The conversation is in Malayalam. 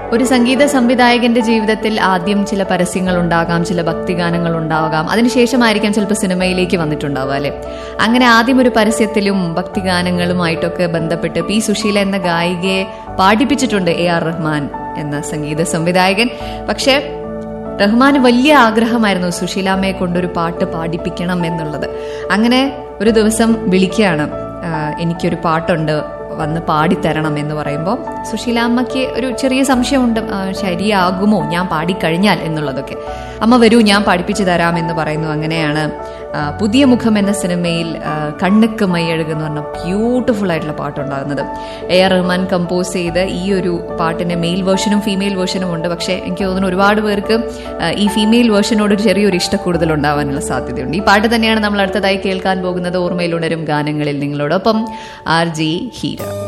ഒരു സംഗീത സംവിധായകന്റെ ജീവിതത്തിൽ ആദ്യം ചില പരസ്യങ്ങൾ ഉണ്ടാകാം ചില ഭക്തിഗാനങ്ങൾ ഉണ്ടാകാം അതിനുശേഷമായിരിക്കാം ചിലപ്പോൾ സിനിമയിലേക്ക് വന്നിട്ടുണ്ടാവുക അല്ലെ അങ്ങനെ ആദ്യം ഒരു പരസ്യത്തിലും ഭക്തിഗാനങ്ങളുമായിട്ടൊക്കെ ബന്ധപ്പെട്ട് പി സുശീല എന്ന ഗായികയെ പാടിപ്പിച്ചിട്ടുണ്ട് എ ആർ റഹ്മാൻ എന്ന സംഗീത സംവിധായകൻ പക്ഷേ റഹ്മാന് വലിയ ആഗ്രഹമായിരുന്നു സുശീലാമ്മയെ കൊണ്ടൊരു പാട്ട് പാടിപ്പിക്കണം എന്നുള്ളത് അങ്ങനെ ഒരു ദിവസം വിളിക്കുകയാണ് ആ, എനിക്കൊരു പാട്ടുണ്ട് വന്ന് പാടിത്തരണം എന്ന് പറയുമ്പോൾ സുശീലാമ്മയ്ക്ക് ഒരു ചെറിയ സംശയമുണ്ട് ആ, ശരിയാകുമോ ഞാൻ പാടിക്കഴിഞ്ഞാൽ എന്നുള്ളതൊക്കെ അമ്മ വരൂ ഞാൻ പഠിപ്പിച്ചു തരാം എന്ന് പറയുന്നു അങ്ങനെയാണ് ആ, പുതിയ മുഖം എന്ന സിനിമയിൽ ആ, കണ്ണുക്ക് മൈയഴുക എന്ന് പറഞ്ഞ ബ്യൂട്ടിഫുൾ ആയിട്ടുള്ള പാട്ടുണ്ടാകുന്നത് എ ആർ റഹ്മാൻ കമ്പോസ് ചെയ്ത് ഈ ഒരു പാട്ടിന്റെ മെയിൽ വേർഷനും ഫീമെയിൽ വേർഷനും ഉണ്ട് പക്ഷേ എനിക്ക് തോന്നുന്നു ഒരുപാട് പേർക്ക് ആ, ഈ ഫീമെയിൽ വേർഷനോട് ഒരു ചെറിയൊരു ഇഷ്ടക്കൂടുതൽ ഉണ്ടാവാനുള്ള സാധ്യതയുണ്ട് ഈ പാട്ട് തന്നെയാണ് നമ്മൾ അടുത്തതായി കേൾക്കാൻ പോകുന്നത് ഓർമ്മയിലുണരും ഗാനങ്ങളിൽ നിങ്ങളോടൊപ്പം ആർ ജി ഹീര